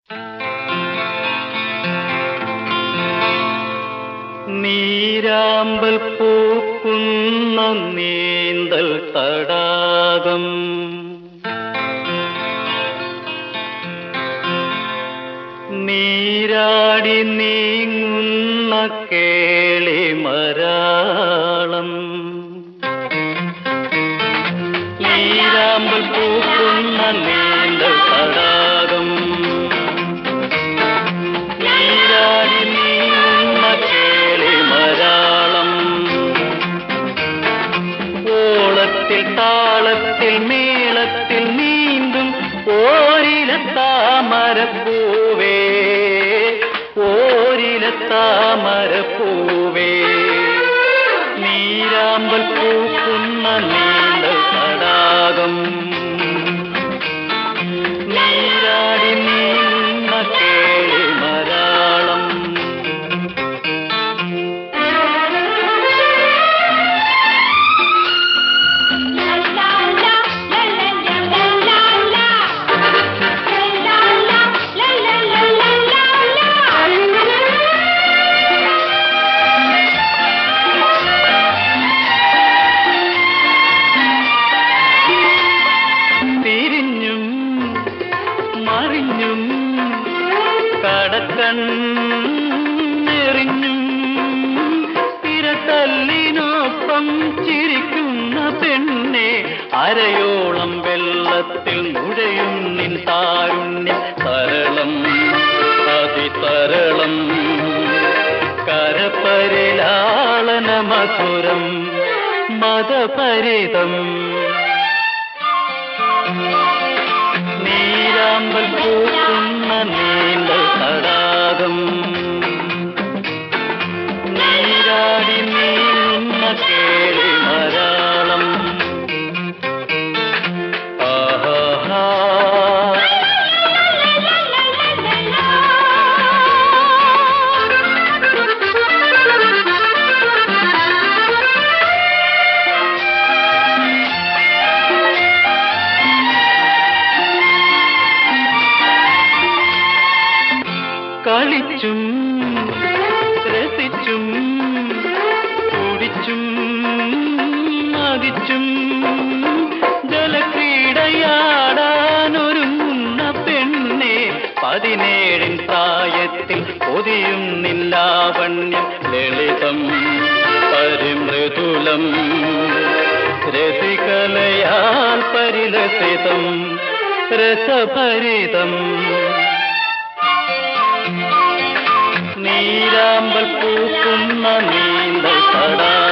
നീരാമ്പൽ പൂക്കുന്ന നീന്തൽ തടാകം നീരാടി നീങ്ങുന്ന കേളി മരാളം നീരാമ്പൽ പൂക്കുന്ന നീന്തൽ തടാകം നീരാടി നീങ്ങുന്ന കേളി മരാളം ഓളത്തിൽ താളത്തിൽ മേളത്തിൽ നീന്തും ഓരില താമരപ്പൂവേ ഓരില താമരപ്പൂവേ നീരാമ്പൽ പൂക്കുന്ന നീന്തൽ തടാകം നീരാടി നീങ്ങുന്ന കേളി മരാളം തിരിഞ്ഞും മറിഞ്ഞും കടക്കണ്ണെറിഞ്ഞും തിരത്തല്ലിനൊപ്പം ചിരിക്കുന്ന പെണ്ണെ അരയോളം വെള്ളത്തിൽ നുഴയും നിൻ താരുണ്യം തരളം അതിതരളം കരപരിലാളന മധുരം മതപരിതം നീരാമ്പൽ പൂക്കുന്ന നീന്തൽ തടാകം നീരാടി നീങ്ങുന്ന കേളി മരാളം ആഹാ കളിച്ചും രസിച്ചും കുടിച്ചും മതിച്ചും ജലക്രീഡയാടാനൊരുങ്ങുന്ന പെണ്ണെ പതിനേഴിൻ പ്രായത്തിൽ പൊതിയും നില്ലാവണ്യം ലളിതം പരിമൃദുലം രസികലയാൽ പരിലസിതം രസഭരിതം നീരാമ്പൽ പൂക്കുന്ന നീന്തൽ തടാകം